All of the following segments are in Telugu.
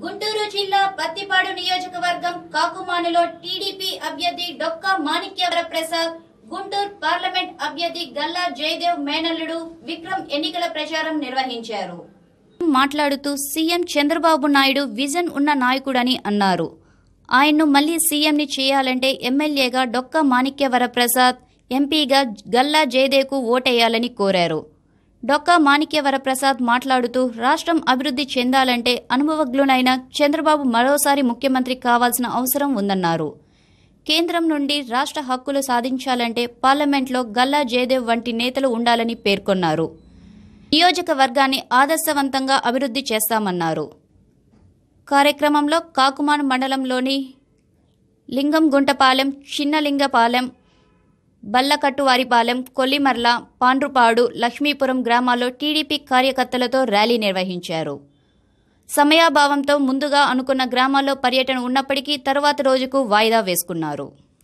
గుంటూరు జిల్లా పత్తిపాడు నియోజకవర్గం కాకుమానులో టీడీపీ అభ్యర్థి డొక్కా మాణిక్యవర ప్రసాద్ గుంటూరు పార్లమెంట్ అభ్యర్థి గల్లా జయదేవ్ మేనల్లుడు విక్రమ్ ఎన్నికల ప్రచారం నిర్వహించారు మాట్లాడుతూ సీఎం చంద్రబాబు నాయుడు విజన్ ఉన్న నాయకుడని అన్నారు ఆయన్ను మళ్లీ సీఎంని చేయాలంటే ఎమ్మెల్యేగా డొక్కా మాణిక్యవర ప్రసాద్ ఎంపీగా గల్లా జయదేవ్కు ఓటేయాలని కోరారు డొక్కా మాణిక్యవర ప్రసాద్ మాట్లాడుతూ రాష్ట్రం అభివృద్ధి చెందాలంటే అనుభవజ్ఞునైన చంద్రబాబు మరోసారి ముఖ్యమంత్రి కావాల్సిన అవసరం ఉందన్నారు కేంద్రం నుండి రాష్ట్ర హక్కులు సాధించాలంటే పార్లమెంట్లో గల్లా జయదేవ్ వంటి నేతలు ఉండాలని పేర్కొన్నారు నియోజకవర్గాన్ని ఆదర్శవంతంగా అభివృద్ధి చేస్తామన్నారు కార్యక్రమంలో కాకుమాన్ మండలంలోని లింగంగుంటపాలెం చిన్నలింగపాలెం బల్లకట్టువారిపాలెం కొల్లిమర్ల పాండ్రుపాడు లక్ష్మీపురం గ్రామాల్లో టీడీపీ కార్యకర్తలతో ర్యాలీ నిర్వహించారు సమయాభావంతో ముందుగా అనుకున్న గ్రామాల్లో పర్యటన ఉన్నప్పటికీ తరువాత రోజుకు వాయిదా వేసుకున్నారు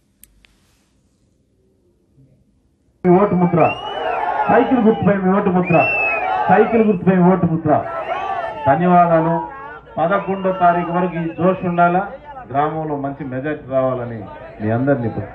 మీ ఓటు ముద్ర సైకిల్ గుర్తుపై మీ ఓటు ముద్ర సైకిల్ గుర్తుపై మీ ఓటు ముద్ర ధన్యవాదాలు పదకొండో తారీఖు వరకు ఈ జోష్ ఉండాలా గ్రామంలో మంచి మెజార్టీ రావాలని మీ అందరినీ కోరు-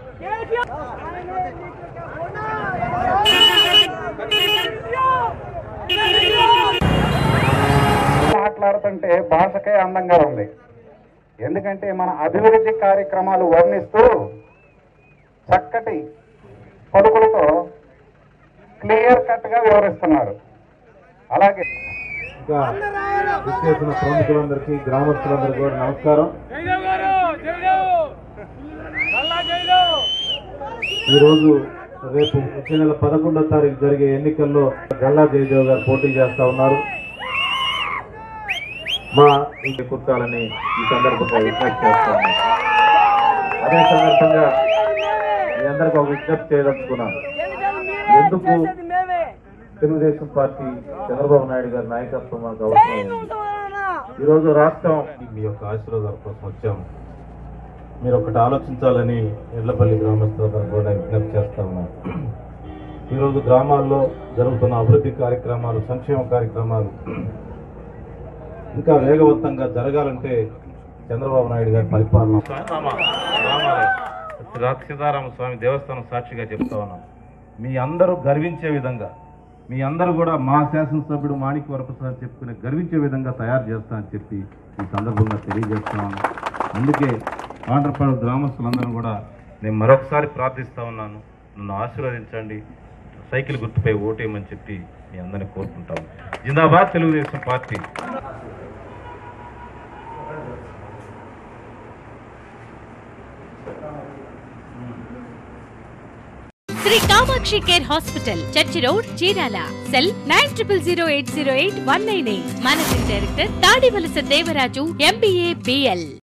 మాట్లాడుతుంటే భాషకే అందంగా ఉంది ఎందుకంటే మన అభివృద్ధి కార్యక్రమాలు వర్ణిస్తూ చక్కటి పలుకులతో క్లియర్ కట్ గా వివరిస్తున్నారు అలాగే ఇంకా విచ్చేసిన ప్రముఖులందరికీ గ్రామస్తులందరికీ కూడా నమస్కారం జయదేవ్ గారు జయదేవ్ నల్లా జయదేవ్ ఈరోజు రేపు వచ్చే నెల పదకొండో తారీఖు జరిగే ఎన్నికల్లో గల్లా జయదేవ్ గారు పోటీ చేస్తా ఉన్నారు మా ఇంటి కుర్తాలని ఈ సందర్భంగా విజ్ఞప్తి చేస్తా ఉన్నాం అదే సందర్భంగా మీ అందరికీ ఒక విజ్ఞప్తి చేయదలుచుకున్నాను ఎందుకు తెలుగుదేశం పార్టీ చంద్రబాబు నాయుడు గారి నాయకత్వం మనకు అవసరం ఉంది. ఈ రోజు రాష్ట్రం మీ యొక్క ఆశీర్వాదాల కోసం వచ్చాము మీరు ఒకటి ఆలోచించాలని ఎడ్లపల్లి గ్రామస్తులందరూ కూడా విజ్ఞప్తి చేస్తా ఉన్నాం ఈరోజు గ్రామాల్లో జరుగుతున్న అభివృద్ధి కార్యక్రమాలు సంక్షేమ కార్యక్రమాలు ఇంకా వేగవంతంగా జరగాలంటే చంద్రబాబు నాయుడు గారి పరిపాలన సీతారామ స్వామి దేవస్థానం సాక్షిగా చెప్తా ఉన్నాం మీ అందరూ గర్వించే విధంగా మీ అందరూ కూడా మా శాసనసభ్యుడు మాణిక్ వరప్రసాద్ చెప్పుకునే గర్వించే విధంగా తయారు చేస్తా అని చెప్పి ఈ సందర్భంగా తెలియజేస్తున్నాను అందుకే ఆంధ్రప్రదేశ్ గ్రామస్తులందరూ కూడా నేను మరొకసారి ప్రార్థిస్తా ఉన్నాను నన్ను ఆశీర్వదించండి సైకిల్ గుర్తుపై ఓటేయమని చెప్పి మీ అందరిని కోరుకుంటాము జిందాబాద్ Telugu Desam party Shri Kamakshi care hospital church road Chirala cell nine triple zero eight zero eight one nine eight managing director Tadivalasa Devaraju MBA BL